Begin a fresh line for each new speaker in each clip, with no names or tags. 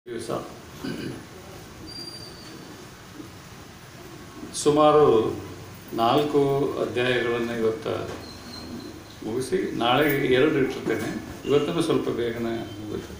ದಿವಸ ಸುಮಾರು ನಾಲ್ಕು ಅಧ್ಯಾಯಗಳನ್ನು ಇವತ್ತು ಮುಗಿಸಿ ನಾಳೆಗೆ ಎರಡು ಇಟ್ಟಿರ್ತೇನೆ ಇವತ್ತೂ ಸ್ವಲ್ಪ ಬೇಗನೆ ಮುಗುತ್ತೆ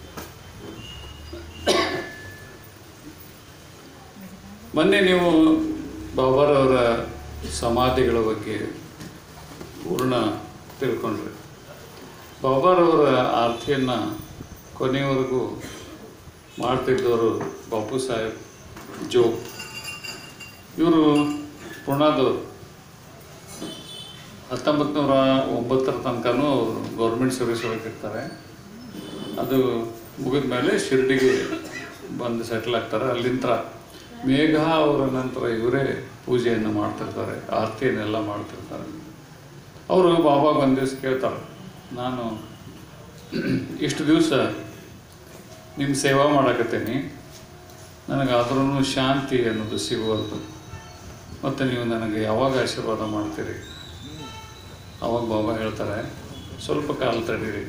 ಮೊನ್ನೆ ನೀವು ಬಾಬಾರವರ ಸಮಾಧಿಗಳ ಬಗ್ಗೆ ಪೂರ್ಣ ತಿಳ್ಕೊಂಡ್ರಿ ಬಾಬಾರವರ ಆರ್ತಿಯನ್ನು ಕೊನೆಯವರೆಗೂ ಮಾಡ್ತಿದ್ದವರು ಬಾಪು ಸಾಹೇಬ್ ಜೋಗ್ ಇವರು ಪುಣಾದವರು ಹತ್ತೊಂಬತ್ತು ನೂರ ಒಂಬತ್ತರ ತನಕನೂ ಅವರು ಗೌರ್ಮೆಂಟ್ ಸರ್ವಿಸ್ ಒಳಗಿರ್ತಾರೆ ಅದು ಮುಗಿದ ಮೇಲೆ ಶಿರ್ಡಿಗೆ ಬಂದು ಸೆಟ್ಲ್ ಆಗ್ತಾರೆ ಅಲ್ಲಿಂದ ಮೇಘ ಅವರ ನಂತರ ಇವರೇ ಪೂಜೆಯನ್ನು ಮಾಡ್ತಿರ್ತಾರೆ ಆರತಿಯನ್ನೆಲ್ಲ ಮಾಡ್ತಿರ್ತಾರೆ ಅವರು ಬಾಬಾ ಒಂದು ದಿವಸ ಕೇಳ್ತಾರೆ ನಾನು ಇಷ್ಟು ದಿವಸ ನಿಮ್ಮ ಸೇವಾ ಮಾಡಕತ್ತೀನಿ ನನಗಾದ್ರೂ ಶಾಂತಿ ಅನ್ನೋದು ಸಿಗುವಲ್ದು ಮತ್ತು ನೀವು ನನಗೆ ಯಾವಾಗ ಆಶೀರ್ವಾದ ಮಾಡ್ತೀರಿ ಅವಾಗ ಬಾಬಾ ಹೇಳ್ತಾರೆ ಸ್ವಲ್ಪ ಕಾಲ ತಡೀರಿ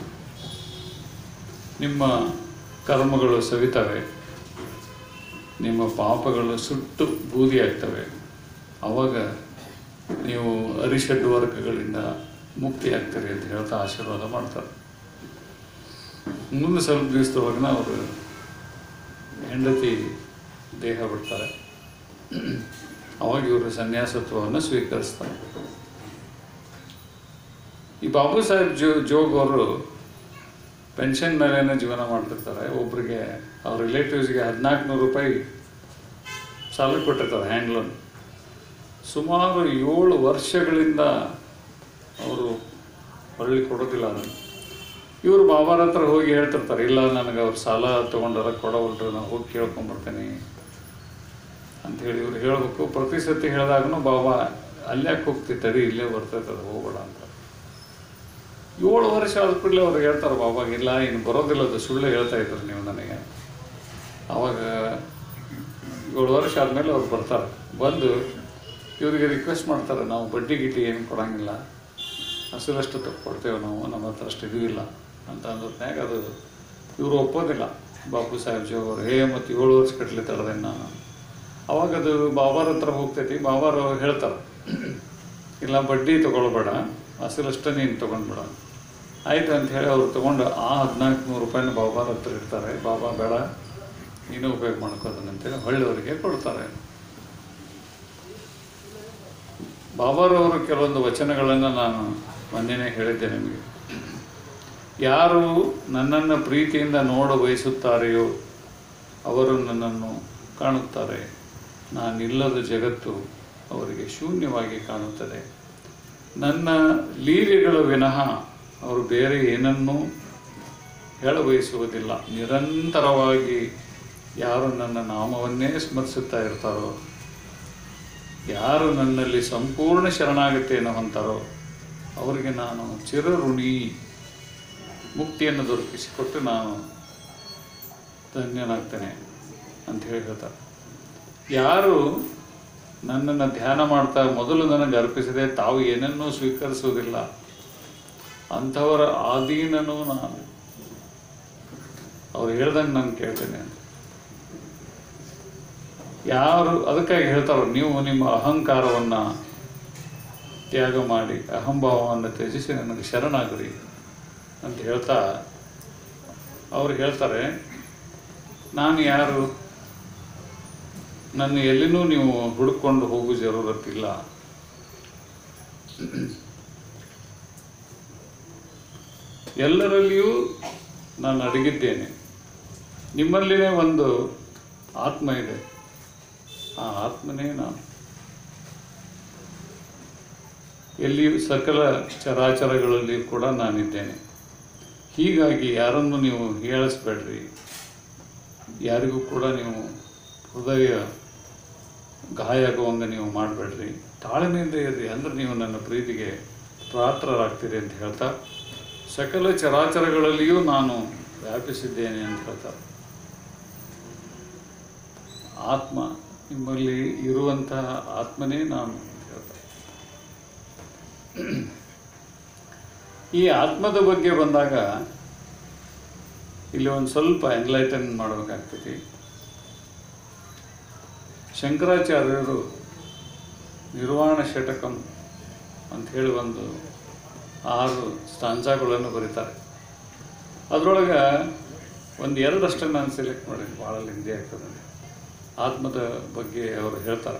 ನಿಮ್ಮ ಕರ್ಮಗಳು ಸವಿತವೆ ನಿಮ್ಮ ಪಾಪಗಳು ಸುಟ್ಟು ಬೂದಿ ಆಗ್ತವೆ ಅವಾಗ ನೀವು ಅರಿಷಡ್ ವರ್ಗಗಳಿಂದ ಮುಕ್ತಿ ಆಗ್ತೀರಿ ಅಂತ ಹೇಳ್ತಾ ಆಶೀರ್ವಾದ ಮಾಡ್ತಾರೆ ಮುಂದೆ ಸ್ವಲ್ಪ ದಿವಸದೊಳಗನ ಅವರು ಹೆಂಡತಿ ದೇಹ ಬಿಡ್ತಾರೆ ಅವಾಗ ಇವರು ಸನ್ಯಾಸತ್ವವನ್ನು ಸ್ವೀಕರಿಸ್ತಾರೆ ಈ ಬಾಬು ಸಾಹೇಬ್ ಜೋ ಜೋಗ್ ಅವರು ಪೆನ್ಷನ್ ಮೇಲೇನೆ ಜೀವನ ಮಾಡ್ತಿರ್ತಾರೆ ಒಬ್ರಿಗೆ ಅವ್ರ ರಿಲೇಟಿವ್ಸ್ಗೆ ಹದಿನಾಲ್ಕು ನೂರು ರೂಪಾಯಿ ಸಾಲ ಕೊಟ್ಟಿರ್ತಾರೆ ಹ್ಯಾಂಡ್ ಲೋನ್ ಸುಮಾರು ಏಳು ವರ್ಷಗಳಿಂದ ಅವರು ಹೊಳ್ಳಿ ಕೊಡೋದಿಲ್ಲ ಅದನ್ನು ಇವರು ಬಾಬಾರ ಹತ್ರ ಹೋಗಿ ಹೇಳ್ತಿರ್ತಾರೆ ಇಲ್ಲ ನನಗೆ ಅವ್ರು ಸಾಲ ತೊಗೊಂಡಾರ ಕೊಡೋವಲ್ರು ನಾನು ಹೋಗಿ ಕೇಳ್ಕೊಂಬರ್ತೇನೆ ಅಂತ ಹೇಳಿ ಇವ್ರು ಹೇಳ್ಬೇಕು ಪ್ರತಿ ಸತಿ ಹೇಳಿದಾಗೂ ಬಾಬಾ ಅಲ್ಯಾಕೆ ಹೋಗ್ತಿ ತಡಿ ಇಲ್ಲೇ ಬರ್ತೈತೆ ಅದು ಹೋಗ್ಬೇಡ ಅಂತ ಏಳು ವರ್ಷ ಆದ ಕೂಡಲೇ ಅವ್ರು ಹೇಳ್ತಾರೆ ಬಾಬಾ ಇಲ್ಲ ಇನ್ನು ಬರೋದಿಲ್ಲ ಅದು ಸುಳ್ಳು ಹೇಳ್ತಾ ಇದ್ರು ನೀವು ನನಗೆ ಅವಾಗ ಏಳು ವರ್ಷ ಆದಮೇಲೆ ಅವ್ರು ಬರ್ತಾರೆ ಬಂದು ಇವರಿಗೆ ರಿಕ್ವೆಸ್ಟ್ ಮಾಡ್ತಾರೆ ನಾವು ಬಡ್ಡಿ ಗಿಡ್ಡಿ ಏನು ಕೊಡಂಗಿಲ್ಲ ಹಸಿರಷ್ಟು ಕೊಡ್ತೇವೆ ನಾವು ನಮ್ಮ ಹತ್ರ ಅಷ್ಟು ಇದೂ ಇಲ್ಲ ಅಂತ ಅಂದ್ರನ್ಯಾಗ ಅದು ಇವರು ಒಪ್ಪೋದಿಲ್ಲ ಬಾಪು ಸಾಹೇಬ್ ಜಿ ಅವರು ಹೇ ಮತ್ತು ಏಳು ವರ್ಷ ಕಟ್ಲಿ ತಡೆದೆ ನಾನು ಅವಾಗ ಅದು ಬಾಬಾರ ಹತ್ರ ಹೋಗ್ತೈತಿ ಬಾಬಾರು ಹೇಳ್ತಾರೆ ಇಲ್ಲ ಬಡ್ಡಿ ತೊಗೊಳ್ಬೇಡ ಅಸಲಷ್ಟ ನೀನು ತೊಗೊಂಡ್ಬೇಡ ಆಯಿತು ಅಂತ ಹೇಳಿ ಅವ್ರು ತೊಗೊಂಡು ಆ ಹದಿನಾಲ್ಕು ನೂರು ರೂಪಾಯಿನ ಬಾಬಾರ ಹತ್ರ ಇರ್ತಾರೆ ಬಾಬಾ ಬೇಡ ನೀನು ಉಪಯೋಗ ಮಾಡ್ಕೋದನ್ನ ಅಂತೇಳಿ ಹೊಳ್ಳಿಯವರಿಗೆ ಕೊಡ್ತಾರೆ ಬಾಬಾರವರು ಕೆಲವೊಂದು ವಚನಗಳನ್ನು ನಾನು ಮೊನ್ನೆನೇ ಹೇಳಿದ್ದೆ ನಿಮಗೆ ಯಾರು ನನ್ನನ್ನು ಪ್ರೀತಿಯಿಂದ ನೋಡ ಬಯಸುತ್ತಾರೆಯೋ ಅವರು ನನ್ನನ್ನು ಕಾಣುತ್ತಾರೆ ನಾನಿಲ್ಲದ ಜಗತ್ತು ಅವರಿಗೆ ಶೂನ್ಯವಾಗಿ ಕಾಣುತ್ತದೆ ನನ್ನ ಲೀಲೆಗಳ ವಿನಃ ಅವರು ಬೇರೆ ಏನನ್ನೂ ಹೇಳಬಯಸುವುದಿಲ್ಲ ನಿರಂತರವಾಗಿ ಯಾರು ನನ್ನ ನಾಮವನ್ನೇ ಸ್ಮರಿಸುತ್ತಾ ಇರ್ತಾರೋ ಯಾರು ನನ್ನಲ್ಲಿ ಸಂಪೂರ್ಣ ಶರಣಾಗತೆಯನ್ನು ಹೊಂತಾರೋ ಅವರಿಗೆ ನಾನು ಚಿರಋಣಿ ಮುಕ್ತಿಯನ್ನು ದೊರಕಿಸಿಕೊಟ್ಟು ನಾನು ಧನ್ಯನಾಗ್ತೇನೆ ಅಂತ ಹೇಳಿ ಹೇಳ್ತಾರೆ ಯಾರು ನನ್ನನ್ನು ಧ್ಯಾನ ಮಾಡ್ತಾ ಮೊದಲು ನನಗೆ ಅರ್ಪಿಸದೆ ತಾವು ಏನನ್ನೂ ಸ್ವೀಕರಿಸುವುದಿಲ್ಲ ಅಂಥವರ ಆಧೀನನೂ ನಾನು ಅವ್ರು ಹೇಳ್ದಂಗೆ ನಾನು ಕೇಳ್ತೇನೆ ಅಂತ ಯಾರು ಅದಕ್ಕಾಗಿ ಹೇಳ್ತಾರೋ ನೀವು ನಿಮ್ಮ ಅಹಂಕಾರವನ್ನು ತ್ಯಾಗ ಮಾಡಿ ಅಹಂಭಾವವನ್ನು ತ್ಯಜಿಸಿ ನನಗೆ ಶರಣಾಗ್ರಿ ಅಂತ ಹೇಳ್ತಾ ಅವ್ರು ಹೇಳ್ತಾರೆ ನಾನು ಯಾರು ನನ್ನ ಎಲ್ಲಿನೂ ನೀವು ಹುಡುಕೊಂಡು ಹೋಗೋ ಜರೂರತ್ತಿಲ್ಲ ಎಲ್ಲರಲ್ಲಿಯೂ ನಾನು ಅಡಗಿದ್ದೇನೆ ನಿಮ್ಮಲ್ಲಿನೇ ಒಂದು ಆತ್ಮ ಇದೆ ಆ ಆತ್ಮನೇ ನಾನು ಎಲ್ಲಿಯೂ ಸಕಲ ಚರಾಚರಗಳಲ್ಲಿ ಕೂಡ ನಾನಿದ್ದೇನೆ ಹೀಗಾಗಿ ಯಾರನ್ನು ನೀವು ಹೇಳಿಸ್ಬೇಡ್ರಿ ಯಾರಿಗೂ ಕೂಡ ನೀವು ಹೃದಯ ಗಾಯ ಆಗುವಂಗೆ ನೀವು ಮಾಡಬೇಡ್ರಿ ತಾಳ್ಮೆಯಿಂದ ಇರ್ರಿ ಅಂದ್ರೆ ನೀವು ನನ್ನ ಪ್ರೀತಿಗೆ ಪಾತ್ರರಾಗ್ತೀರಿ ಅಂತ ಹೇಳ್ತಾ ಸಕಲ ಚರಾಚರಗಳಲ್ಲಿಯೂ ನಾನು ವ್ಯಾಪಿಸಿದ್ದೇನೆ ಅಂತ ಹೇಳ್ತಾರೆ ಆತ್ಮ ನಿಮ್ಮಲ್ಲಿ ಇರುವಂತಹ ಆತ್ಮನೇ ನಾನು ಅಂತ ಹೇಳ್ತಾರೆ ಈ ಆತ್ಮದ ಬಗ್ಗೆ ಬಂದಾಗ ಇಲ್ಲಿ ಒಂದು ಸ್ವಲ್ಪ ಎನ್ಲೈಟನ್ ಮಾಡಬೇಕಾಗ್ತೈತಿ ಶಂಕರಾಚಾರ್ಯರು ನಿರ್ವಾಣ ಷಟಕಂ ಅಂತ ಹೇಳಿ ಒಂದು ಆರು ಸ್ಟಾಂಜಾಗಳನ್ನು ಬರೀತಾರೆ ಅದರೊಳಗೆ ಒಂದು ಎರಡಷ್ಟನ್ನು ನಾನು ಸೆಲೆಕ್ಟ್ ಮಾಡಿ ಭಾಳ ಲೆಂದಿ ಆಗ್ತದೆ ಆತ್ಮದ ಬಗ್ಗೆ ಅವರು ಹೇಳ್ತಾರೆ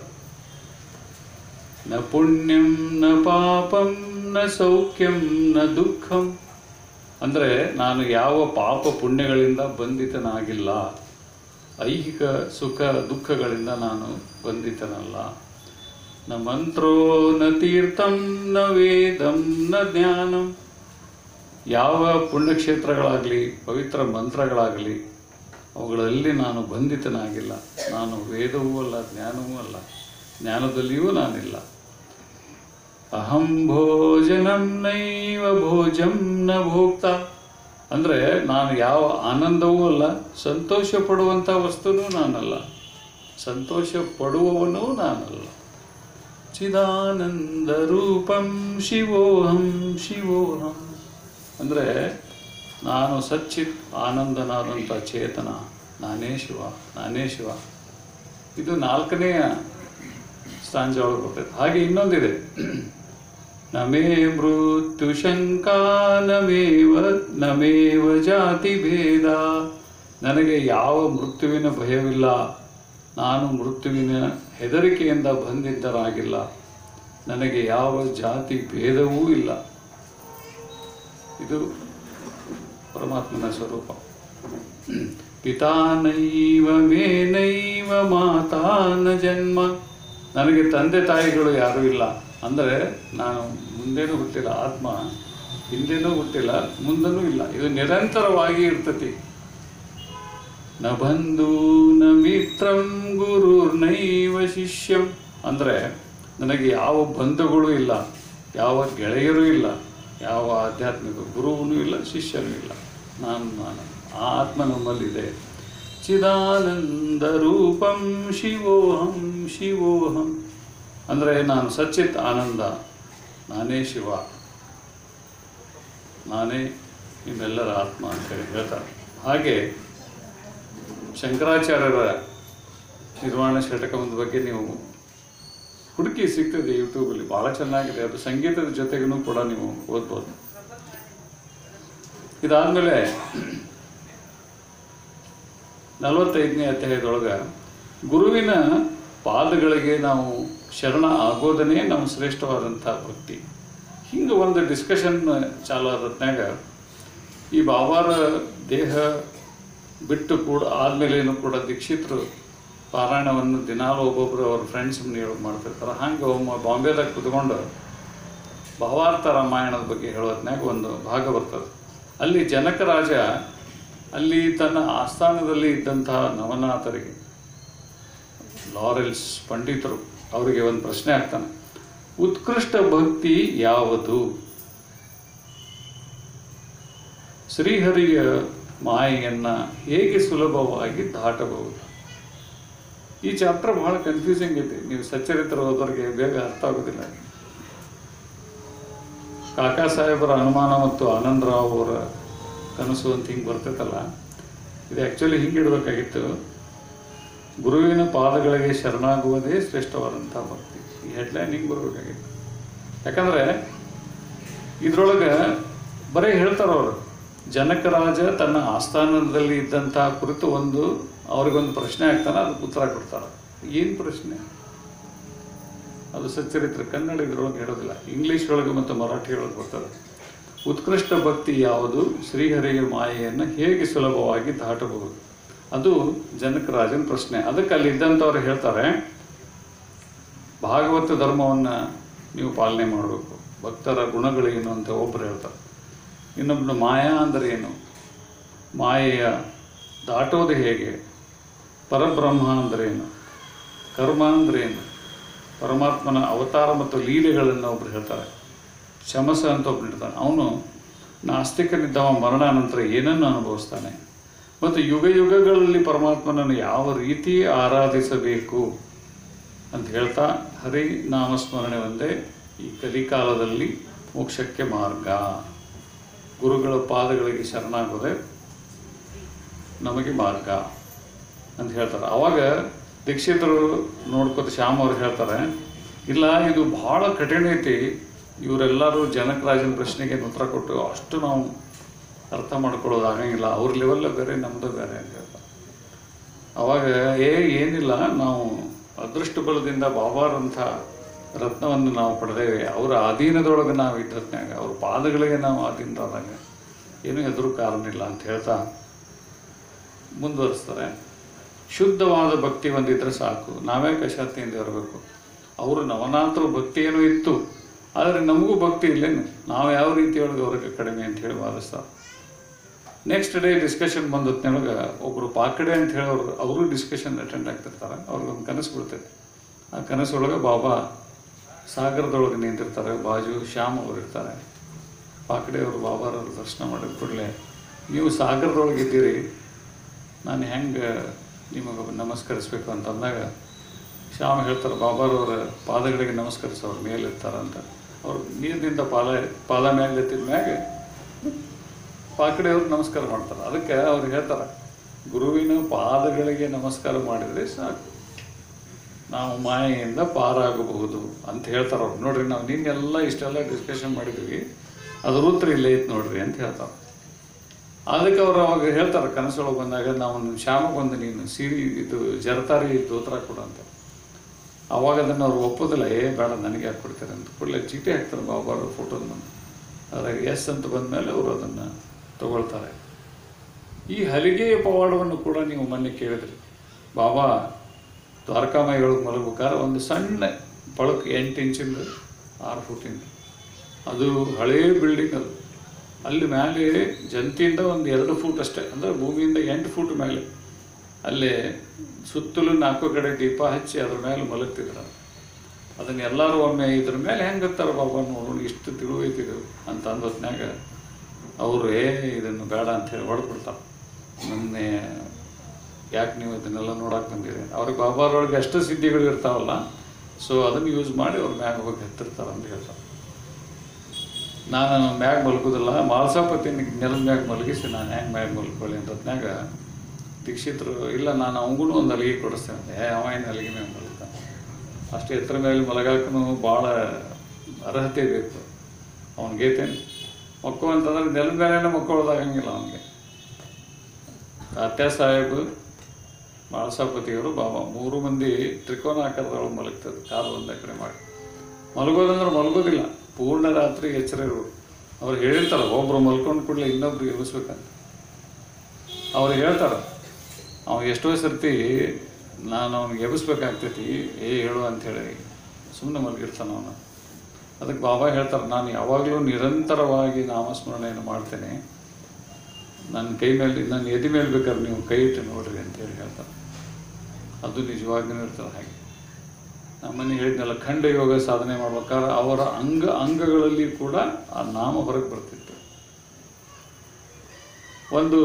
ನ ಪುಣ್ಯಂ ನ ಪಾಪಂ ನ ಸೌಖ್ಯಂ ನ ದುಃಖಂ ಅಂದರೆ ನಾನು ಯಾವ ಪಾಪ ಪುಣ್ಯಗಳಿಂದ ಬಂಧಿತನಾಗಿಲ್ಲ ಐಹಿಕ ಸುಖ ದುಃಖಗಳಿಂದ ನಾನು ಬಂಧಿತನಲ್ಲ ನ ಮಂತ್ರೋ ನ ತೀರ್ಥಂ ನ ವೇದಂ ನ ಜ್ಞಾನಂ ಯಾವ ಪುಣ್ಯಕ್ಷೇತ್ರಗಳಾಗಲಿ ಪವಿತ್ರ ಮಂತ್ರಗಳಾಗಲಿ ಅವುಗಳಲ್ಲಿ ನಾನು ಬಂಧಿತನಾಗಿಲ್ಲ ನಾನು ವೇದವೂ ಅಲ್ಲ ಜ್ಞಾನವೂ ಅಲ್ಲ ಜ್ಞಾನದಲ್ಲಿಯೂ ನಾನಿಲ್ಲ ಅಹಂ ಭೋಜನಂ ನೈವ ಭೋಜಂ ನ ಭೋಕ್ತ ಅಂದರೆ ನಾನು ಯಾವ ಆನಂದವೂ ಅಲ್ಲ ಸಂತೋಷ ಪಡುವಂಥ ವಸ್ತುನೂ ನಾನಲ್ಲ ಸಂತೋಷ ಪಡುವವನೂ ನಾನಲ್ಲ ಚಿದಾನಂದ ರೂಪಂ ಶಿವೋಹಂ ಶಿವೋಹಂ ಅಂದರೆ ನಾನು ಸಚ್ಚಿತ್ ಆನಂದನಾದಂಥ ಚೇತನ ನಾನೇ ಶಿವ ನಾನೇ ಶಿವ ಇದು ನಾಲ್ಕನೆಯ ಸ್ಟಾಂಜ ಒಳಗೆ ಬರ್ತೈತೆ ಹಾಗೆ ಇನ್ನೊಂದಿದೆ ನಮೇ ಮೃತ್ಯು ಶಂಕಾ ನಮೇವ ನಮೇವ ಜಾತಿ ಭೇದ ನನಗೆ ಯಾವ ಮೃತ್ಯುವಿನ ಭಯವಿಲ್ಲ ನಾನು ಮೃತ್ಯುವಿನ ಹೆದರಿಕೆಯಿಂದ ಬಂದಿದ್ದರಾಗಿಲ್ಲ ನನಗೆ ಯಾವ ಜಾತಿ ಭೇದವೂ ಇಲ್ಲ ಇದು ಪರಮಾತ್ಮನ ಸ್ವರೂಪ ಪಿತಾ ನೈವ ಮೇ ನೈವ ಮಾತಾ ನ ಜನ್ಮ ನನಗೆ ತಂದೆ ತಾಯಿಗಳು ಯಾರೂ ಇಲ್ಲ ಅಂದರೆ ನಾನು ಮುಂದೇನೂ ಹುಟ್ಟಿಲ್ಲ ಆತ್ಮ ಹಿಂದೆನೂ ಹುಟ್ಟಿಲ್ಲ ಮುಂದನೂ ಇಲ್ಲ ಇದು ನಿರಂತರವಾಗಿ ಇರ್ತತಿ ನ ಬಂಧು ನ ಮಿತ್ರಂ ಗುರುರ್ನೈವ ಶಿಷ್ಯಂ ಅಂದರೆ ನನಗೆ ಯಾವ ಬಂಧುಗಳು ಇಲ್ಲ ಯಾವ ಗೆಳೆಯರೂ ಇಲ್ಲ ಯಾವ ಆಧ್ಯಾತ್ಮಿಕ ಗುರುವೂ ಇಲ್ಲ ಶಿಷ್ಯನೂ ಇಲ್ಲ ನಾನು ನಾನು ಆ ಆತ್ಮ ನಮ್ಮಲ್ಲಿದೆ ಚಿದಾನಂದ ರೂಪಂ ಶಿವೋಹಂ ಶಿವೋಹಂ ಅಂದರೆ ನಾನು ಸಚ್ಚಿತ್ ಆನಂದ ನಾನೇ ಶಿವ ನಾನೇ ನಿಮ್ಮೆಲ್ಲರ ಆತ್ಮ ಅಂತೇಳಿ ಹೇಳ್ತಾರೆ ಹಾಗೆ ಶಂಕರಾಚಾರ್ಯರ ನಿರ್ವಾಣ ಷಟಕದ ಬಗ್ಗೆ ನೀವು ಹುಡುಕಿ ಸಿಗ್ತದೆ ಯೂಟ್ಯೂಬಲ್ಲಿ ಭಾಳ ಚೆನ್ನಾಗಿದೆ ಅದು ಸಂಗೀತದ ಜೊತೆಗೂ ಕೂಡ ನೀವು ಓದ್ಬೋದು ಇದಾದಮೇಲೆ ನಲವತ್ತೈದನೇ ಅಧ್ಯಾಯದೊಳಗೆ ಗುರುವಿನ ಪಾದಗಳಿಗೆ ನಾವು ಶರಣ ಆಗೋದನ್ನೇ ನಮ್ಮ ಶ್ರೇಷ್ಠವಾದಂಥ ಭಕ್ತಿ ಹಿಂಗೆ ಒಂದು ಡಿಸ್ಕಷನ್ ಚಾಲು ಆದತ್ನಾಗ ಈ ಬಾಬಾರ ದೇಹ ಬಿಟ್ಟು ಕೂಡ ಆದಮೇಲೇನು ಕೂಡ ದೀಕ್ಷಿತರು ಪಾರಾಯಣವನ್ನು ದಿನಾಲು ಒಬ್ಬೊಬ್ಬರು ಅವ್ರ ಫ್ರೆಂಡ್ಸ್ ಹೇಳೋದು ಮಾಡ್ತಿರ್ತಾರೆ ಹಂಗೆ ಒಮ್ಮೆ ಬಾಂಬೆದಾಗ ಕುತ್ಕೊಂಡು ಭಾವಾರ್ಥ ರಾಮಾಯಣದ ಬಗ್ಗೆ ಹೇಳೋದ್ನಾಗ ಒಂದು ಭಾಗ ಬರ್ತದೆ ಅಲ್ಲಿ ಜನಕ ರಾಜ ಅಲ್ಲಿ ತನ್ನ ಆಸ್ಥಾನದಲ್ಲಿ ಇದ್ದಂತಹ ನವನಾಥರಿಗೆ ಲಾರೆಲ್ಸ್ ಪಂಡಿತರು ಅವರಿಗೆ ಒಂದು ಪ್ರಶ್ನೆ ಆಗ್ತಾನೆ ಉತ್ಕೃಷ್ಟ ಭಕ್ತಿ ಯಾವುದು ಶ್ರೀಹರಿಯ ಮಾಯೆಯನ್ನ ಹೇಗೆ ಸುಲಭವಾಗಿ ದಾಟಬಹುದು ಈ ಚಾಪ್ಟರ್ ಬಹಳ ಕನ್ಫ್ಯೂಸಿಂಗ್ ಐತಿ ನೀವು ಸಚ್ಚರಿತ್ರ ಓದೋರಿಗೆ ಬೇಗ ಅರ್ಥ ಆಗೋದಿಲ್ಲ ಕಾಕಾ ಸಾಹೇಬರ ಅನುಮಾನ ಮತ್ತು ಆನಂದರಾವ್ ಅವರ ಕನಸು ಅಂತ ಹಿಂಗೆ ಬರ್ತೈತಲ್ಲ ಇದು ಆ್ಯಕ್ಚುಲಿ ಹಿಂಗೆ ಇಡಬೇಕಾಗಿತ್ತು ಗುರುವಿನ ಪಾದಗಳಿಗೆ ಶರಣಾಗುವುದೇ ಶ್ರೇಷ್ಠವಾದಂಥ ಭಕ್ತಿ ಈ ಹೆಡ್ಲೈನ್ ಹಿಂಗೆ ಬರಬೇಕಾಗಿತ್ತು ಯಾಕಂದರೆ ಇದ್ರೊಳಗೆ ಬರೀ ಹೇಳ್ತಾರೆ ಅವರು ಜನಕರಾಜ ತನ್ನ ಆಸ್ಥಾನದಲ್ಲಿ ಇದ್ದಂತಹ ಕುರಿತು ಒಂದು ಅವ್ರಿಗೊಂದು ಪ್ರಶ್ನೆ ಆಗ್ತಾನೆ ಅದಕ್ಕೆ ಉತ್ತರ ಕೊಡ್ತಾರೆ ಏನು ಪ್ರಶ್ನೆ ಅದು ಸಚ್ಚರಿತ್ರೆ ಕನ್ನಡ ಇದ್ರೊಳಗೆ ಹೇಳೋದಿಲ್ಲ ಇಂಗ್ಲೀಷ್ ಒಳಗೆ ಮತ್ತು ಮರಾಠಿ ಒಳಗೆ ಬರ್ತದೆ ಉತ್ಕೃಷ್ಟ ಭಕ್ತಿ ಯಾವುದು ಶ್ರೀಹರಿಯ ಮಾಯೆಯನ್ನು ಹೇಗೆ ಸುಲಭವಾಗಿ ದಾಟಬಹುದು ಅದು ಜನಕರಾಜನ ಪ್ರಶ್ನೆ ಅದಕ್ಕೆ ಅಲ್ಲಿ ಇದ್ದಂಥವ್ರು ಹೇಳ್ತಾರೆ ಭಾಗವತ ಧರ್ಮವನ್ನು ನೀವು ಪಾಲನೆ ಮಾಡಬೇಕು ಭಕ್ತರ ಗುಣಗಳೇನು ಅಂತ ಒಬ್ಬರು ಹೇಳ್ತಾರೆ ಇನ್ನೊಬ್ಬನು ಮಾಯಾ ಅಂದರೆ ಏನು ಮಾಯೆಯ ದಾಟೋದು ಹೇಗೆ ಪರಬ್ರಹ್ಮ ಅಂದರೆ ಏನು ಕರ್ಮ ಅಂದರೆ ಏನು ಪರಮಾತ್ಮನ ಅವತಾರ ಮತ್ತು ಲೀಲೆಗಳನ್ನು ಒಬ್ರು ಹೇಳ್ತಾರೆ ಶಮಸ ಅಂತ ಒಬ್ರು ಹೇಳ್ತಾನೆ ಅವನು ನಾಸ್ತಿಕನಿದ್ದವ ಮರಣಾನಂತರ ಏನನ್ನು ಅನುಭವಿಸ್ತಾನೆ ಮತ್ತು ಯುಗ ಯುಗಗಳಲ್ಲಿ ಪರಮಾತ್ಮನನ್ನು ಯಾವ ರೀತಿ ಆರಾಧಿಸಬೇಕು ಅಂತ ಹೇಳ್ತಾ ಹರಿ ನಾಮಸ್ಮರಣೆ ಒಂದೇ ಈ ಕಲಿಕಾಲದಲ್ಲಿ ಮೋಕ್ಷಕ್ಕೆ ಮಾರ್ಗ ಗುರುಗಳ ಪಾದಗಳಿಗೆ ಶರಣಾಗೋದೆ ನಮಗೆ ಮಾರ್ಗ ಅಂತ ಹೇಳ್ತಾರೆ ಅವಾಗ ದೀಕ್ಷಿತರು ನೋಡ್ಕೋತ ಶ್ಯಾಮ್ ಅವ್ರು ಹೇಳ್ತಾರೆ ಇಲ್ಲ ಇದು ಭಾಳ ಕಠಿಣ ಐತಿ ಇವರೆಲ್ಲರೂ ಜನಕರಾಜನ ಪ್ರಶ್ನೆಗೆ ಉತ್ತರ ಕೊಟ್ಟು ಅಷ್ಟು ನಾವು ಅರ್ಥ ಮಾಡ್ಕೊಳ್ಳೋದು ಆಗಂಗಿಲ್ಲ ಅವ್ರ ಲೆವೆಲ್ಲ ಬೇರೆ ನಮ್ಮದು ಬೇರೆ ಅಂತ ಹೇಳ್ತಾರೆ ಅವಾಗ ಏ ಏನಿಲ್ಲ ನಾವು ಅದೃಷ್ಟ ಬಲದಿಂದ ಬಾಬಾರಂಥ ರತ್ನವನ್ನು ನಾವು ಪಡೆದೇವೆ ಅವರ ಅಧೀನದೊಳಗೆ ನಾವು ಇದ್ದತ್ನಾಗ ಅವ್ರ ಪಾದಗಳಿಗೆ ನಾವು ಅಧೀನರಾದಾಗ ಏನೂ ಎದುರು ಕಾರಣ ಇಲ್ಲ ಅಂತ ಹೇಳ್ತಾ ಮುಂದುವರಿಸ್ತಾರೆ ಶುದ್ಧವಾದ ಭಕ್ತಿ ಒಂದಿದ್ರೆ ಸಾಕು ನಾವೇ ಕಶಾತಿಯಿಂದ ಇರಬೇಕು ಅವರು ನವನಾಥರು ಭಕ್ತಿ ಏನೋ ಇತ್ತು ಆದರೆ ನಮಗೂ ಭಕ್ತಿ ಇಲ್ಲೇನು ನಾವು ಯಾವ ರೀತಿಯೊಳಗೆ ಅವ್ರಿಗೆ ಕಡಿಮೆ ಅಂತ ಹೇಳಿ ವಾದಿಸ್ತಾರೆ ನೆಕ್ಸ್ಟ್ ಡೇ ಡಿಸ್ಕಷನ್ ಬಂದೊತ್ತಿನೊಳಗೆ ಒಬ್ಬರು ಪಾಕಡೆ ಅಂತ ಹೇಳೋರು ಅವರು ಡಿಸ್ಕಷನ್ ಅಟೆಂಡ್ ಆಗ್ತಿರ್ತಾರೆ ಅವ್ರಿಗೊಂದು ಕನಸು ಬಿಡ್ತೈತೆ ಆ ಕನಸೊಳಗೆ ಬಾಬಾ ಸಾಗರದೊಳಗೆ ನಿಂತಿರ್ತಾರೆ ಬಾಜು ಶ್ಯಾಮ್ ಅವರು ಇರ್ತಾರೆ ಪಾಕಡೆ ಅವರು ಬಾಬಾರವ್ರ ದರ್ಶನ ಮಾಡಿದ ಕೂಡಲೇ ನೀವು ಸಾಗರದೊಳಗೆ ಇದ್ದೀರಿ ನಾನು ಹೆಂಗೆ ನಿಮಗೆ ನಮಸ್ಕರಿಸ್ಬೇಕು ಅಂತಂದಾಗ ಶ್ಯಾಮ್ ಹೇಳ್ತಾರೆ ಬಾಬಾರವರ ಪಾದಗಳಿಗೆ ನಮಸ್ಕರಿಸಿ ಅವ್ರ ಮೇಲೆ ಇರ್ತಾರಂತ ಅವ್ರು ನೀರಿನಿಂದ ಪಾದ ಪಾದ ಮೇಲೆ ಎತ್ತಿದ ಮ್ಯಾಗೆ ಪಾಕಡೆಯವ್ರು ನಮಸ್ಕಾರ ಮಾಡ್ತಾರೆ ಅದಕ್ಕೆ ಅವ್ರು ಹೇಳ್ತಾರೆ ಗುರುವಿನ ಪಾದಗಳಿಗೆ ನಮಸ್ಕಾರ ಮಾಡಿದರೆ ಸಾಕು ನಾವು ಮಾಯೆಯಿಂದ ಪಾರಾಗಬಹುದು ಅಂತ ಹೇಳ್ತಾರೆ ಅವ್ರು ನೋಡ್ರಿ ನಾವು ನಿನ್ನೆಲ್ಲ ಇಷ್ಟೆಲ್ಲ ಡಿಸ್ಕಷನ್ ಮಾಡಿದ್ವಿ ಅದ್ರ ಉತ್ತರ ಇಲ್ಲೇ ಐತೆ ನೋಡ್ರಿ ಅಂತ ಹೇಳ್ತಾರೆ ಅದಕ್ಕೆ ಅವ್ರು ಅವಾಗ ಹೇಳ್ತಾರೆ ಕನಸೊಳಗೆ ಬಂದಾಗ ನಾವು ಶ್ಯಾಮಗೊಂದು ನೀನು ಸೀರೆ ಇದು ಜರತಾರಿ ದೋತ್ರ ಕೊಡು ಅಂತ ಅವಾಗ ಅದನ್ನು ಅವ್ರು ಒಪ್ಪೋದಿಲ್ಲ ಏ ಬೇಡ ನನಗೆ ಯಾಕೆ ಕೊಡ್ತಾರೆ ಅಂತ ಕೂಡಲೇ ಚೀಟಿ ಹಾಕ್ತಾರೆ ಬಾಬಾರ ಫೋಟೋದ ಅದ್ರಾಗ ಎಸ್ ಅಂತ ಬಂದಮೇಲೆ ಅವರು ಅದನ್ನು ತಗೊಳ್ತಾರೆ ಈ ಹಲಿಗೆಯ ಪವಾಡವನ್ನು ಕೂಡ ನೀವು ಮೊನ್ನೆ ಕೇಳಿದ್ರಿ ಬಾಬಾ ದ್ವಾರಕಾಮಾಯಿಯೊಳಗೆ ಮಲಗ್ಬೇಕಾದ್ರೆ ಒಂದು ಸಣ್ಣ ಪಳಕ್ ಎಂಟು ಇಂಚಿಂದ ಆರು ಫುಟಿಂದ ಅದು ಹಳೇ ಬಿಲ್ಡಿಂಗ್ ಅದು ಅಲ್ಲಿ ಮೇಲೆ ಜಂತಿಯಿಂದ ಒಂದು ಎರಡು ಫೂಟ್ ಅಷ್ಟೇ ಅಂದರೆ ಭೂಮಿಯಿಂದ ಎಂಟು ಫೂಟ್ ಮೇಲೆ ಅಲ್ಲೇ ಸುತ್ತಲೂ ನಾಲ್ಕು ಕಡೆ ದೀಪ ಹಚ್ಚಿ ಅದ್ರ ಮೇಲೆ ಮಲಗ್ತಿದ್ರು ಅದನ್ನ ಎಲ್ಲರೂ ಒಮ್ಮೆ ಇದ್ರ ಮೇಲೆ ಹೆಂಗೆ ಗೊತ್ತಾರ ಬಾಬಾ ನೋಡೋಣ ಇಷ್ಟು ತಿಳುವೈತಿದು ಅಂತ ಅಂದೊತ್ನಾಗ ಅವರು ಏ ಇದನ್ನು ಬೇಡ ಅಂತ ಹೇಳಿ ಹೊಡೆದ್ಬಿಡ್ತಾರೆ ಮೊನ್ನೆ ಯಾಕೆ ನೀವು ಇದನ್ನೆಲ್ಲ ನೋಡಕ್ಕೆ ಬಂದಿರಿ ಅವ್ರಿಗೆ ಬಾಬಾರೊಳಗೆ ಎಷ್ಟು ಸಿದ್ಧಿಗಳು ಇರ್ತಾವಲ್ಲ ಸೊ ಅದನ್ನು ಯೂಸ್ ಮಾಡಿ ಅವ್ರ ಮ್ಯಾಗ ಹೋಗಿ ಹತ್ತಿರ್ತಾರೆ ಅಂತ ಹೇಳ್ತಾರೆ ನಾನು ಮ್ಯಾಗ ಮಲ್ಕೋದಿಲ್ಲ ಮಾಲ್ಸಾಪತಿ ನೆಲದ ಮ್ಯಾಗ ಮಲಗಿಸಿ ನಾನು ಹೆಂಗೆ ಮ್ಯಾಗ ಮಲ್ಕೊಳ್ಳಿ ಅಂತದ್ನಾಗ ದೀಕ್ಷಿತರು ಇಲ್ಲ ನಾನು ಅವಗೂ ಒಂದು ಅಲ್ಲಿಗೆ ಕೊಡಿಸ್ತೇನೆ ಅಂತ. ಏ ಅವ ಏನು ಅಲ್ಲಿಗೆ ಮ್ಯಾಗ ಮಲಗ್ತಾನೆ ಅಷ್ಟು ಎತ್ತರ ಮೇಲೆ ಮಲಗಾಕನು ಭಾಳ ಅರ್ಹತೆ ಬೇಕು ಅವನಿಗೈತೇನು ಮಕ್ಕಳು ಅಂತಂದ್ರೆ ನೆಲದ ಮೇಲೆ ಮಕ್ಕಳೋದಾಗಂಗಿಲ್ಲ ಅವನಿಗೆ ತಾತ್ಯ ಸಾಹೇಬ್ ಮಾಳಸಾಪತಿಯವರು ಬಾಬಾ ಮೂರು ಮಂದಿ ತ್ರಿಕೋನ ಆಕಾರದೊಳಗೆ ಮಲಗ್ತದೆ ಕಾಲು ಒಂದೇ ಕಡೆ ಮಾಡಿ ಮಲಗೋದಂದ್ರೆ ಮಲಗೋದಿಲ್ಲ ಪೂರ್ಣ ರಾತ್ರಿ ಎಚ್ಚರ ಇರೋರು ಅವ್ರು ಹೇಳಿರ್ತಾರೆ ಒಬ್ರು ಮಲ್ಕೊಂಡು ಕೂಡಲೇ ಇನ್ನೊಬ್ರು ಎಬ್ಬಿಸ್ಬೇಕಂತ ಅವ್ರು ಹೇಳ್ತಾರೆ ಅವ ಎಷ್ಟೋ ಸರ್ತಿ ನಾನು ಅವ್ನಿಗೆ ಎಬ್ಬಿಸ್ಬೇಕಾಗ್ತೈತಿ ಏ ಹೇಳು ಅಂಥೇಳಿ ಸುಮ್ಮನೆ ಮಲಗಿರ್ತಾನೆ ಅವನು ಅದಕ್ಕೆ ಬಾಬಾ ಹೇಳ್ತಾರೆ ನಾನು ಯಾವಾಗಲೂ ನಿರಂತರವಾಗಿ ನಾಮಸ್ಮರಣೆಯನ್ನು ಮಾಡ್ತೇನೆ ನನ್ನ ಕೈ ಮೇಲೆ ನನ್ನ ಎದೆ ಮೇಲೆ ಬೇಕಾದ್ರೆ ನೀವು ಕೈ ಇಟ್ಟು ನೋಡ್ರಿ ಅಂತೇಳಿ ಹೇಳ್ತಾರೆ ಅದು ನಿಜವಾಗಿಯೂ ಇರ್ತದೆ ಹಾಗೆ ನಮ್ಮನೆ ಹೇಳಿದ್ನಲ್ಲ ಖಂಡ ಯೋಗ ಸಾಧನೆ ಮಾಡ್ಬೇಕಾದ್ರೆ ಅವರ ಅಂಗ ಅಂಗಗಳಲ್ಲಿ ಕೂಡ ಆ ನಾಮ ಹೊರಗೆ ಬರ್ತಿತ್ತು ಒಂದು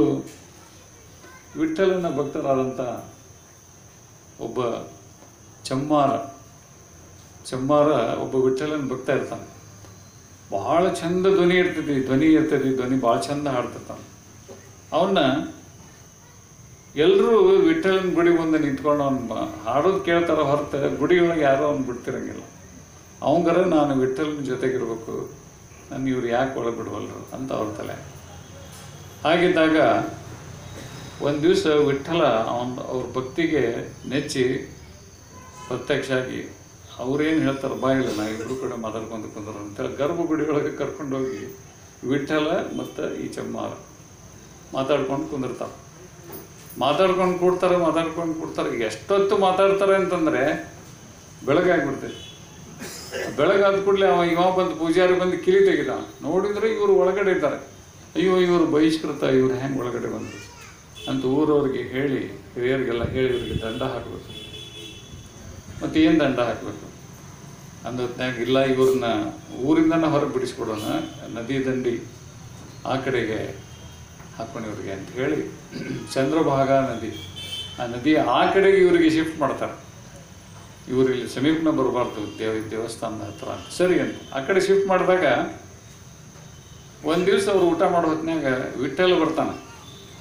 ವಿಠಲನ ಭಕ್ತರಾದಂಥ ಒಬ್ಬ ಚಮ್ಮಾರ ಚಮ್ಮಾರ ಒಬ್ಬ ವಿಠಲನ ಭಕ್ತ ಇರ್ತಾನೆ ಬಹಳ ಚಂದ ಧ್ವನಿ ಇರ್ತೈತಿ ಧ್ವನಿ ಇರ್ತೈತಿ ಧ್ವನಿ ಭಾಳ ಚಂದ ಹಾಡ್ತಿರ್ತಾನೆ ಅವನ್ನ ಎಲ್ಲರೂ ವಿಠಲನ ಗುಡಿ ಮುಂದೆ ನಿಂತ್ಕೊಂಡು ಅವ್ನು ಹಾಡೋದು ಕೇಳ್ತಾರ ಹೊರತು ಗುಡಿಯೊಳಗೆ ಯಾರೋ ಅವ್ನು ಬಿಡ್ತಿರಂಗಿಲ್ಲ ಅವಂಗರ ನಾನು ವಿಠಲನ ಜೊತೆಗಿರ್ಬೇಕು ನಾನು ಇವ್ರು ಯಾಕೆ ಒಳಗೆ ಬಿಡವಲ್ರು ಅಂತ ಅವ್ರ ತಲೆ ಹಾಗಿದ್ದಾಗ ಒಂದು ದಿವಸ ವಿಠಲ ಅವನ ಅವ್ರ ಭಕ್ತಿಗೆ ನೆಚ್ಚಿ ಪ್ರತ್ಯಕ್ಷ ಆಗಿ ಅವ್ರೇನು ಹೇಳ್ತಾರೆ ಬಾಯಿಲ್ಲ ನಾ ಇಬ್ಬರು ಕಡೆ ಮಾತಾಡ್ಕೊಂಡು ಕುಂದ್ರು ಅಂತೇಳಿ ಗರ್ಭಗುಡಿಯೊಳಗೆ ಕರ್ಕೊಂಡೋಗಿ ವಿಠಲ ಮತ್ತು ಈ ಚಮ್ಮಾರ ಮಾತಾಡ್ಕೊಂಡು ಕುಂದಿರ್ತಾರೆ ಮಾತಾಡ್ಕೊಂಡು ಕೂಡ್ತಾರೆ ಮಾತಾಡ್ಕೊಂಡು ಕೂಡ್ತಾರೆ ಎಷ್ಟೊತ್ತು ಮಾತಾಡ್ತಾರೆ ಅಂತಂದರೆ ಬೆಳಗಾಗ್ಬಿಡ್ತೈತೆ ಬೆಳಗಾದ ಕೂಡಲೇ ಅವ ಇವ ಬಂದು ಪೂಜಾರಿ ಬಂದು ಕಿಲಿ ತೆಗಿದ ನೋಡಿದ್ರೆ ಇವರು ಒಳಗಡೆ ಇದ್ದಾರೆ ಅಯ್ಯೋ ಇವರು ಬಹಿಷ್ಕೃತ ಇವ್ರು ಹೆಂಗೆ ಒಳಗಡೆ ಬಂದರು ಅಂತ ಊರವ್ರಿಗೆ ಹೇಳಿ ಹಿರಿಯರಿಗೆಲ್ಲ ಹೇಳಿ ಇವರಿಗೆ ದಂಡ ಹಾಕಬೇಕು ಮತ್ತು ಏನು ದಂಡ ಹಾಕಬೇಕು ಅಂದೊತ್ನಾಗ ಇಲ್ಲ ಇವ್ರನ್ನ ಊರಿಂದನೇ ಹೊರಗೆ ಬಿಡಿಸ್ಕೊಡೋಣ ನದಿ ದಂಡಿ ಆ ಕಡೆಗೆ ಹಾಕೊಂಡು ಇವ್ರಿಗೆ ಅಂತ ಹೇಳಿ ಚಂದ್ರಭಾಗ ನದಿ ಆ ನದಿ ಆ ಕಡೆಗೆ ಇವರಿಗೆ ಶಿಫ್ಟ್ ಮಾಡ್ತಾರೆ ಇವರು ಇಲ್ಲಿ ಸಮೀಪನ ಬರಬಾರ್ದು ದೇವ ದೇವಸ್ಥಾನದ ಹತ್ರ ಅಂತ. ಸರಿ ಅಂತ ಆ ಕಡೆ ಶಿಫ್ಟ್ ಮಾಡಿದಾಗ ಒಂದು ದಿವಸ ಅವ್ರು ಊಟ ಮಾಡೋ ಹೊತ್ನ್ಯಾಗ ವಿಠಲ್ ಬರ್ತಾನೆ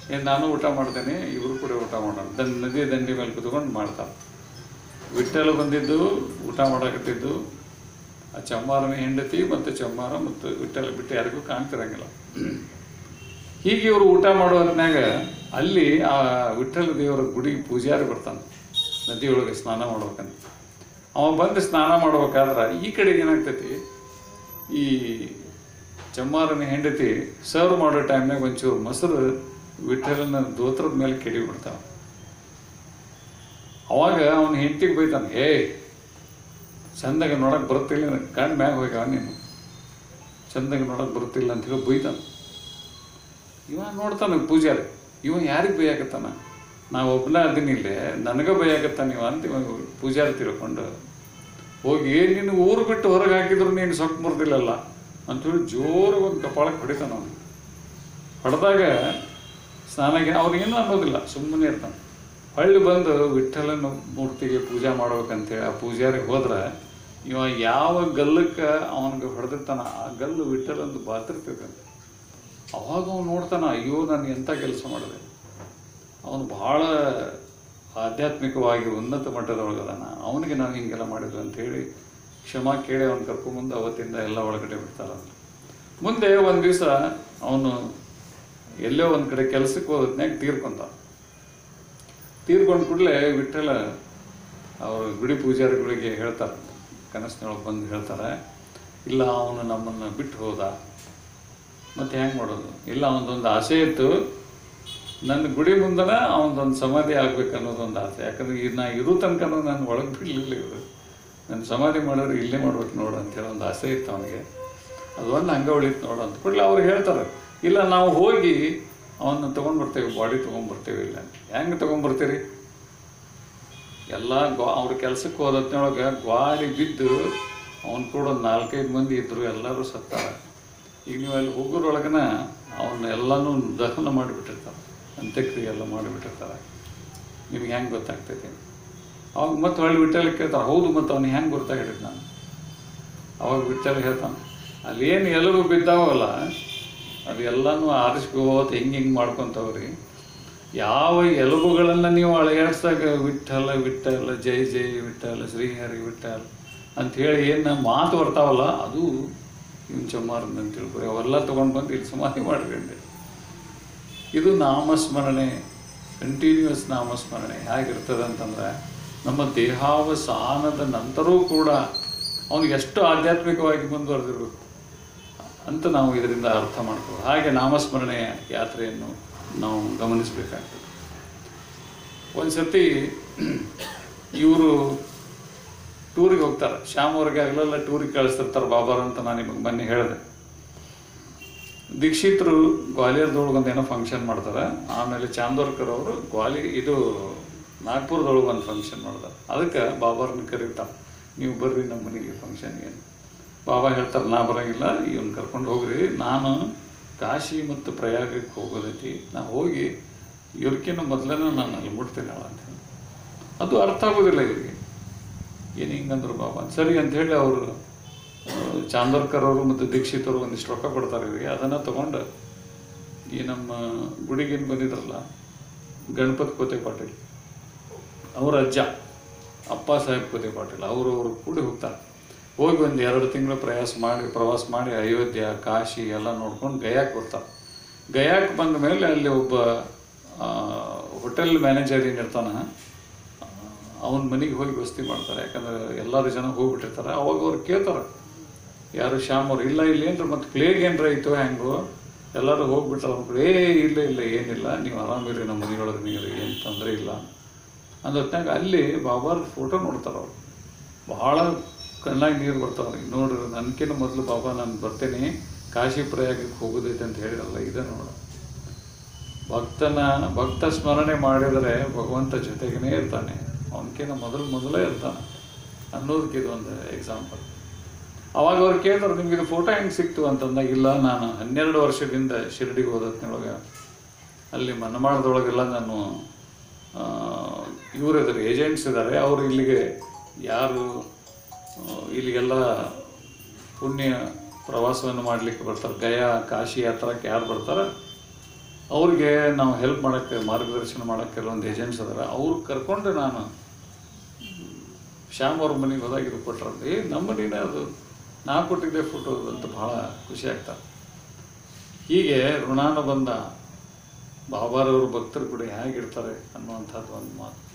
ಏನು ನಾನು ಊಟ ಮಾಡ್ತೇನೆ ಇವರು ಕೂಡ ಊಟ ಮಾಡೋಣ ದಂಡ ನದಿ ದಂಡಿ ಮೇಲೆ ಕುತ್ಕೊಂಡು ಮಾಡ್ತಾರೆ ವಿಠ್ಠಲ ಬಂದಿದ್ದು ಊಟ ಮಾಡಕತ್ತಿದ್ದು ಆ ಚಮ್ಮಾರನ ಹೆಂಡತಿ ಮತ್ತು ಚಮ್ಮಾರ ಮತ್ತು ವಿಠ್ಠಲ ಬಿಟ್ಟು ಯಾರಿಗೂ ಕಾಣ್ತಿರಂಗಿಲ್ಲ ಹೀಗೆ ಇವರು ಊಟ ಮಾಡೋ ಹೊತ್ನ್ಯಾಗ ಅಲ್ಲಿ ಆ ವಿಠ್ಠಲ ದೇವರ ಗುಡಿ ಪೂಜಾರಿ ಬರ್ತಾನೆ ನದಿಯೊಳಗೆ ಸ್ನಾನ ಮಾಡ್ಬೇಕಂತ ಅವ ಬಂದು ಸ್ನಾನ ಮಾಡ್ಬೇಕಾದ್ರೆ ಈ ಕಡೆ ಏನಾಗ್ತೈತಿ ಈ ಚಮ್ಮಾರನ ಹೆಂಡತಿ ಸರ್ವ್ ಮಾಡೋ ಟೈಮ್ನಾಗ ಒಂಚೂರು ಮೊಸರು ವಿಠಲನ ದೋತ್ರದ ಮೇಲೆ ಕೆಡಿ ಬಿಡ್ತಾವ ಅವಾಗ ಅವನ ಹೆಂಡತಿಗೆ ಬೈತಾನೆ ಹೇ ಚಂದಾಗ ನೋಡಕ್ ಬರುತ್ತಿಲ್ಲ ಕಣ್ಣು ಮ್ಯಾಗ ಹೋಗ್ಯಾವ ನೀನು ಚಂದಾಗ ನೋಡಕ್ ಬರುತ್ತಿಲ್ಲ ಅಂತ ಹೇಳಿ ಬೈತಾನೆ ಇವ ನೋಡ್ತಾನೆ ಪೂಜಾರಿ ಇವ ಯಾರಿಗೆ ಬೈಯಾಕತ್ತಾನ ನಾ ಒಬ್ಬನ ಅದೀನಿ ಇಲ್ಲೇ ನನಗೆ ಬೈಯಾಕತ್ತಾನ ಇವ ಅಂತ ಇವ ಪೂಜಾರಿ ತಿಳ್ಕೊಂಡು ಹೋಗಿ ನೀನು ಊರು ಬಿಟ್ಟು ಹೊರಗೆ ಹಾಕಿದ್ರು ನೀನು ಸೊಕ್ಕು ಮುರಿದಿಲ್ಲಲ್ಲ ಅಂಥೇಳಿ ಜೋರು ಒಂದು ಕಪಾಳಕ್ಕೆ ಹೊಡಿತಾನ ಅವನು ಹೊಡೆದಾಗ ಸ್ನಾನಕ್ಕೆ ಅವ್ರಿಗೇನು ಅನ್ನೋದಿಲ್ಲ ಸುಮ್ಮನೆ ಇರ್ತಾನೆ ಹೊಳ್ಳಿ ಬಂದು ವಿಠ್ಠಲನ ಮೂರ್ತಿಗೆ ಪೂಜೆ ಮಾಡ್ಬೇಕಂತೇಳಿ ಆ ಪೂಜಾರಿಗೆ ಹೋದ್ರೆ ಇವ ಯಾವ ಗಲ್ಲಕ್ಕೆ ಅವನಿಗೆ ಹೊಡೆದಿರ್ತಾನ ಆ ಗಲ್ಲು ವಿಠ್ಠಲಂದು ಬಾತಿರ್ತೈತಂತೆ ಅವಾಗ ಅವನು ನೋಡ್ತಾನ ಅಯ್ಯೋ ನಾನು ಎಂಥ ಕೆಲಸ ಮಾಡಿದೆ ಅವನು ಭಾಳ ಆಧ್ಯಾತ್ಮಿಕವಾಗಿ ಉನ್ನತ ಮಟ್ಟದೊಳಗದಾನ ಅವನಿಗೆ ನಾವು ಹಿಂಗೆಲ್ಲ ಮಾಡಿದ್ವಿ ಅಂತ ಹೇಳಿ ಕ್ಷಮಾ ಕೇಳಿ ಅವನು ಕರ್ಕೊಂಬಂದು ಅವತ್ತಿಂದ ಎಲ್ಲ ಒಳಗಡೆ ಬಿಡ್ತಾರ ಮುಂದೆ ಒಂದು ದಿವಸ ಅವನು ಎಲ್ಲೋ ಒಂದು ಕಡೆ ಕೆಲಸಕ್ಕೆ ಹೋದ್ನ್ಯಾಗ ತೀರ್ಕೊಂತ ತೀರ್ಕೊಂಡ ಕೂಡಲೇ ವಿಠ್ಠಲ ಅವರು ಗುಡಿ ಪೂಜಾರಿಗಳಿಗೆ ಹೇಳ್ತಾರೆ ಕನಸಿನೊಳಗೆ ಬಂದು ಹೇಳ್ತಾರೆ ಇಲ್ಲ ಅವನು ನಮ್ಮನ್ನು ಬಿಟ್ಟು ಹೋದ ಮತ್ತೆ ಹೆಂಗೆ ಮಾಡೋದು ಇಲ್ಲ ಅವನದೊಂದು ಆಸೆ ಇತ್ತು ನನ್ನ ಗುಡಿ ಮುಂದನ ಅವನದೊಂದು ಸಮಾಧಿ ಆಗ್ಬೇಕು ಅನ್ನೋದೊಂದು ಆಸೆ ಯಾಕಂದ್ರೆ ಈಗ ನಾ ಇರೋ ತನಕ ನಾನು ಒಳಗೆ ಬಿಡಲಿಲ್ಲ ಇವರು ನನ್ನ ಸಮಾಧಿ ಮಾಡೋರು ಇಲ್ಲೇ ಮಾಡ್ಬೇಕು ನೋಡು ಅಂತೇಳಿ ಒಂದು ಆಸೆ ಇತ್ತು ಅವನಿಗೆ ಅದು ಒಂದು ಹಂಗೆ ಉಳಿತು ನೋಡು ಅಂತ ಕೂಡಲೇ ಅವ್ರು ಹೇಳ್ತಾರೆ ಇಲ್ಲ ನಾವು ಹೋಗಿ ಅವನ್ನ ತೊಗೊಂಡು ಬರ್ತೇವೆ ಬಾಡಿ ತೊಗೊಂಡ್ಬರ್ತೇವೆ ಇಲ್ಲ ಹೆಂಗೆ ತೊಗೊಂಡ್ಬರ್ತೀರಿ ಎಲ್ಲ ಗ್ವಾ ಅವ್ರ ಕೆಲ್ಸಕ್ಕೆ ಹೋದತ್ನೊಳಗೆ ಗ್ವಾಡಿ ಬಿದ್ದು ಅವ್ನು ಕೂಡ ಒಂದು ನಾಲ್ಕೈದು ಮಂದಿ ಇದ್ದರು ಎಲ್ಲರೂ ಸತ್ತಾರ ಈಗ ನೀವು ಅಲ್ಲಿ ಹೋಗೋರೊಳಗನ ಅವನ್ನ ಎಲ್ಲನೂ ದಹನ ಮಾಡಿಬಿಟ್ಟಿರ್ತಾರೆ ಅಂತ್ಯಕ್ರಿಯೆ ಎಲ್ಲ ಮಾಡಿಬಿಟ್ಟಿರ್ತಾರೆ ನಿಮ್ಗೆ ಹೆಂಗೆ ಗೊತ್ತಾಗ್ತೈತಿ ಅವಾಗ ಮತ್ತೆ ಹೊಳ್ಳಿ ವಿಠಲ ಕೇಳ್ತಾರೆ ಹೌದು ಮತ್ತು ಅವ್ನು ಹೆಂಗೆ ಗೊತ್ತಾಗಿಡಿದ್ ನಾನು ಅವಾಗ ವಿಠಲ ಹೇಳ್ತಾನೆ ಅಲ್ಲಿ ಏನು ಎಲುಬು ಬಿದ್ದಾವಲ್ಲ ಅದು ಎಲ್ಲನೂ ಆರಿಸ್ಕೋತ ಹಿಂಗೆ ಹಿಂಗೆ ಮಾಡ್ಕೊತವ್ರಿ ಯಾವ ಎಲುಬುಗಳನ್ನು ನೀವು ಅಳಗಾಡ್ಸಾಗ ವಿಠಲ ವಿಠಲ ಜೈ ಜೈ ವಿಠಲ ಶ್ರೀಹರಿ ವಿಠಲ್ ಅಂತ ಹೇಳಿ ಏನು ಮಾತು ಬರ್ತಾವಲ್ಲ ಅದು ಇವನ್ ಚಮ್ಮಾರನ್ ಅಂತ ತಿಳ್ಕೊರಿ ಅವೆಲ್ಲ ತೊಗೊಂಡು ಬಂದು ಇಲ್ಲಿ ಸಮಾಧಿ ಮಾಡಿರಿ ಅಂದೆ ಇದು ನಾಮಸ್ಮರಣೆ ಕಂಟಿನ್ಯೂಸ್ ನಾಮಸ್ಮರಣೆ ಹೇಗಿರ್ತದೆ ಅಂತಂದ್ರೆ ನಮ್ಮ ದೇಹಾವಸಾನದ ನಂತರವೂ ಕೂಡ ಅವನಿಗೆ ಎಷ್ಟು ಆಧ್ಯಾತ್ಮಿಕವಾಗಿ ಮುಂದುವರೆದಿರ್ಬೇಕು ಅಂತ ನಾವು ಇದರಿಂದ ಅರ್ಥ ಮಾಡ್ಬೋದು ಹಾಗೆ ನಾಮಸ್ಮರಣೆಯ ಯಾತ್ರೆಯನ್ನು ನಾವು ಗಮನಿಸಬೇಕಾಗ್ತದೆ ಒಂದು ಸರ್ತಿ ಇವರು ಟೂರಿಗೆ ಹೋಗ್ತಾರೆ ಶ್ಯಾಮ್ ಅವ್ರಿಗೆ ಆಗಲೆಲ್ಲ ಟೂರಿಗೆ ಕಳಿಸ್ತಿರ್ತಾರೆ ಬಾಬಾರ್ ಅಂತ ನಾನು ನಿಮಗೆ ಮೊನ್ನೆ ಹೇಳಿದೆ ದೀಕ್ಷಿತರು ಗ್ವಾಲಿಯರ್ದೊಳಗೆ ಒಂದು ಏನೋ ಫಂಕ್ಷನ್ ಮಾಡ್ತಾರೆ ಆಮೇಲೆ ಚಾಂದೋರ್ಕರ್ ಅವರು ಗ್ವಾಲಿ ಇದು ನಾಗ್ಪುರದೊಳಗೆ ಒಂದು ಫಂಕ್ಷನ್ ಮಾಡ್ತಾರೆ ಅದಕ್ಕೆ ಬಾಬಾರನ್ನ ಕರೀತಾರೆ ನೀವು ಬರ್ರಿ ನಮ್ಮ ಮನೆಗೆ ಫಂಕ್ಷನ್ಗೆ ಬಾಬಾ ಹೇಳ್ತಾರೆ ನಾ ಬರೋಂಗಿಲ್ಲ ಇವನ್ ಕರ್ಕೊಂಡು ಹೋಗ್ರಿ ನಾನು ಕಾಶಿ ಮತ್ತು ಪ್ರಯಾಗಕ್ಕೆ ಹೋಗೋದೈತಿ ನಾ ಹೋಗಿ ಇವ್ರಕ್ಕಿಂತ ಮೊದಲನೇ ನಾನು ಅಲ್ಲಿ ಮುಟ್ತೀನಿ ಅಂತ ಹೇಳಿ ಅದು ಅರ್ಥ ಆಗೋದಿಲ್ಲ ಇವರಿಗೆ ಏನು ಹಿಂಗಂದ್ರು ಬಾಬಾ ಸರಿ ಅಂತ ಹೇಳಿ ಅವರು ಚಾಂದೋರ್ಕರ್ ಅವರು ಮತ್ತು ದೀಕ್ಷಿತ್ ಅವರು ಒಂದಿಷ್ಟು ರೊಕ್ಕ ಕೊಡ್ತಾರೆ ಇವರಿಗೆ ಅದನ್ನು ತಗೊಂಡು ಈ ನಮ್ಮ ಗುಡಿಗೇನು ಬಂದಿದ್ರಲ್ಲ ಗಣಪತಿ ಕೋತೆ ಪಾಟೀಲ್ ಅವರ ಅಜ್ಜ ಅಪ್ಪ ಸಾಹೇಬ್ ಕೋತೆ ಪಾಟೀಲ್ ಅವರು ಅವರು ಕೂಡಿ ಹೋಗ್ತಾರೆ ಹೋಗಿ ಒಂದು ಎರಡು ತಿಂಗಳು ಪ್ರಯಾಸ ಮಾಡಿ ಪ್ರವಾಸ ಮಾಡಿ ಅಯೋಧ್ಯ ಕಾಶಿ ಎಲ್ಲ ನೋಡ್ಕೊಂಡು ಗಯಾಕ್ಕೆ ಬರ್ತಾರೆ ಗಯಾಕ್ಕೆ ಬಂದ ಮೇಲೆ ಅಲ್ಲಿ ಒಬ್ಬ ಹೋಟೆಲ್ ಮ್ಯಾನೇಜರ್ ಏನಿರ್ತಾನೆ ಅವನ ಮನೆಗೆ ಹೋಗಿ ವಸತಿ ಮಾಡ್ತಾರೆ ಯಾಕಂದ್ರೆ ಎಲ್ಲರೂ ಜನ ಹೋಗ್ಬಿಟ್ಟಿರ್ತಾರೆ ಅವಾಗ ಅವ್ರು ಕೇಳ್ತಾರೆ ಯಾರು ಶ್ಯಾಮ್ ಅವ್ರು ಇಲ್ಲ ಇಲ್ಲ ಏನ್ರ ಮತ್ತು ಪ್ಲೇಗ್ ಏನ್ರ ಐತೋ ಹೆಂಗೋ ಎಲ್ಲರೂ ಹೋಗ್ಬಿಟ್ರೆ ಅವ್ರು ಏ ಇಲ್ಲ ಇಲ್ಲ ಏನಿಲ್ಲ ನೀವು ಆರಾಮಿರಿ ನಮ್ಮ ಮನೆಯೊಳಗೆ ನೀರು ಏನು ತೊಂದರೆ ಇಲ್ಲ ಅಂದೊತ್ನಾಗ ಅಲ್ಲಿ ಬಾಬಾರ ಫೋಟೋ ನೋಡ್ತಾರೆ ಅವ್ರು ಭಾಳ ಕಣ್ಣಾಗಿ ನೀರು ಬರ್ತಾವ್ರಿ ನೋಡ್ರಿ ನನಗಿಂತ ಮೊದಲು ಬಾಬಾ ನಾನು ಬರ್ತೇನೆ ಕಾಶಿ ಪ್ರಯಾಗಕ್ಕೆ ಹೋಗೋದೈತೆ ಅಂತ ಹೇಳಿರಲ್ಲ ಇದೆ ನೋಡು ಭಕ್ತನ ಭಕ್ತ ಸ್ಮರಣೆ ಮಾಡಿದರೆ ಭಗವಂತ ಜೊತೆಗೇ ಇರ್ತಾನೆ ಅವನಕಿಂತ ಮೊದಲು ಮೊದಲೇ ಇರ್ತಾನೆ ಅನ್ನೋದಕ್ಕೆ ಇದು ಒಂದು ಎಕ್ಸಾಂಪಲ್ ಅವಾಗ ಅವ್ರು ಕೇಳಿದ್ರು ನಿಮ್ಗೆ ಇದು ಫೋಟೋ ಹೆಂಗೆ ಸಿಕ್ತು ಅಂತಂದಾಗ ಇಲ್ಲ ನಾನು ಹನ್ನೆರಡು ವರ್ಷದಿಂದ ಶಿರಡಿಗೆ ಹೋದತ್ನೊಳಗೆ ಅಲ್ಲಿ ಮನಮಾಳದೊಳಗೆಲ್ಲ ನಾನು ಇವರು ಇದ್ದಾರೆ ಏಜೆಂಟ್ಸ್ ಇದ್ದಾರೆ ಅವರು ಇಲ್ಲಿಗೆ ಯಾರು ಆ, ಇಲ್ಲಿಗೆಲ್ಲ ಪುಣ್ಯ ಪ್ರವಾಸವನ್ನು ಮಾಡಲಿಕ್ಕೆ ಬರ್ತಾರೆ ಗಯಾ ಕಾಶಿ ಯಾತ್ರಕ್ಕೆ ಯಾರು ಬರ್ತಾರೆ ಅವ್ರಿಗೆ ನಾವು ಹೆಲ್ಪ್ ಮಾಡೋಕ್ಕೆ ಮಾರ್ಗದರ್ಶನ ಮಾಡೋಕ್ಕೆ ಕೆಲವೊಂದು ಏಜೆಂಟ್ಸ್ ಅದಾರ ಅವ್ರು ಕರ್ಕೊಂಡು ನಾನು ಶ್ಯಾಮ್ ಅವ್ರ ಮನೆಗೆ ಹೋದಾಗ ಇದು ಕೊಟ್ರಂತ ಏ ನಮ್ಮ ಮನೇನೆ ಅದು ನಾ ಕೊಟ್ಟಿದ್ದೆ ಫೋಟೋ ಅಂತ ಭಾಳ ಖುಷಿ ಆಗ್ತಾರೆ ಹೀಗೆ ಋಣಾನುಬಂಧ ಬಾಬಾರವ್ರ ಭಕ್ತರು ಕೂಡ ಹೇಗಿರ್ತಾರೆ ಅನ್ನುವಂಥದ್ದು ಒಂದು ಮಾತು